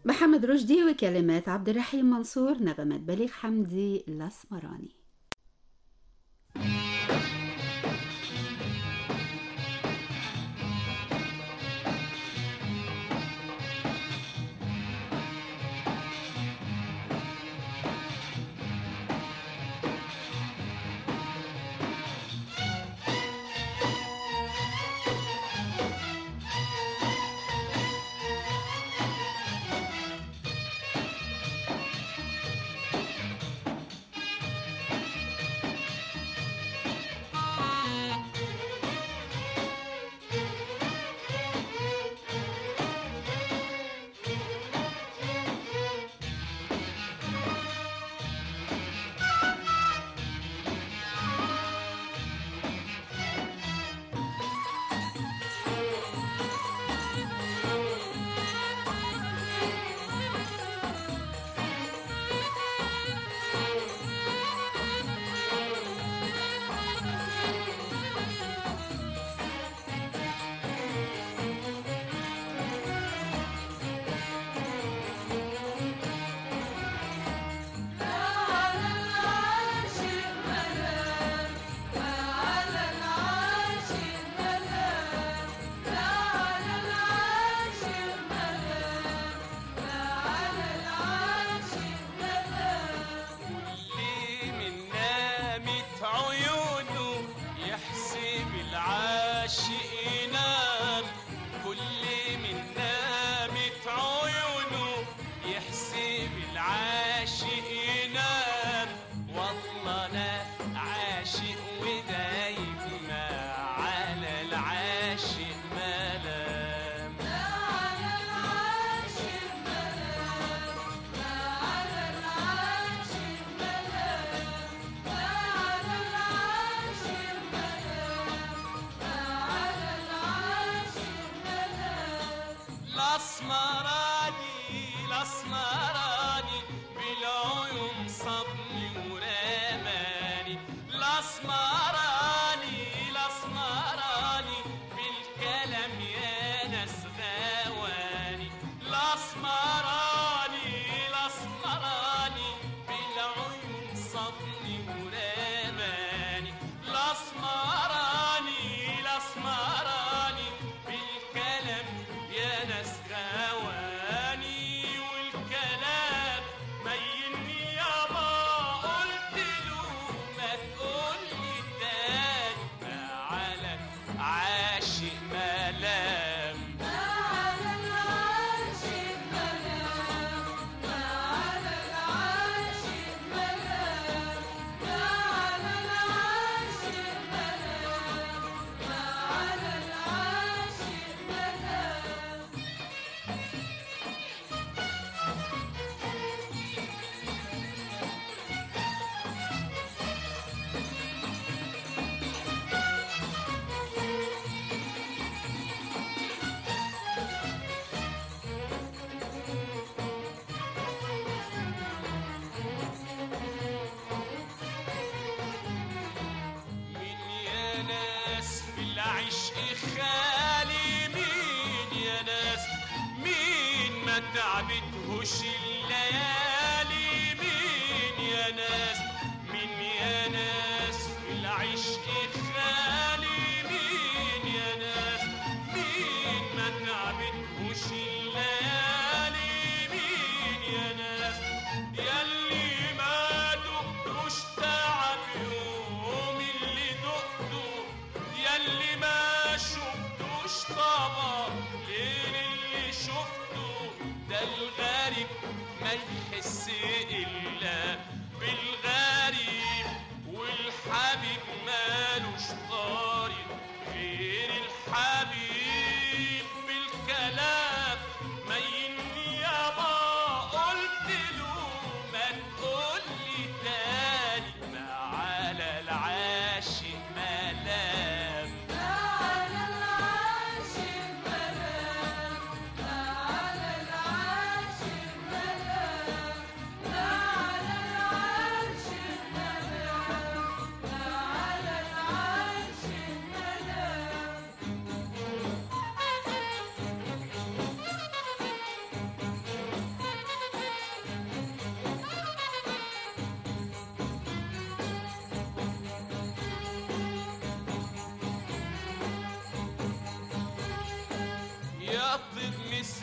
محمد رشدي وكلمات عبد الرحيم منصور نغمات بليغ حمدي الأسمراني كل من نامت عيونه يحسب العاشق ينام كل من نامت عيونه يحسب العاشق ينام والله انا عاشق ودايم ما على العاشق ملام الاسمراني الاسمراني بالعيون صبني ورماني الاسمراني الاسمراني بالكلام يا ناس غواني الاسمراني الاسمراني بالعيون صبني ورماني الاسمراني الاسمراني بالكلام يا ناس غواني والكلام بيني يابا قلت له ما تقولي تاني ما على عاشق ملام مين يا ناس في العشق خالي مين يا ناس مين ما تعبتهوش الليالي مين يا ناس مين يا ناس في العشق خالي مين يا ناس مين ما تعبتهوش الليالي مين يا ناس ياللي ما دقتوش تعب يوم اللي دقته ياللي ما شفتوش طبع ليل اللي شفته ده الغريب ما يحس الا بالغريب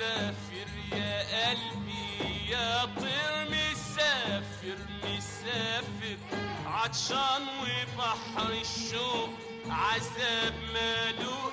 مسافر يا قلبي يا طير مسافر مسافر عطشان وبحر الشوق عذاب مالوش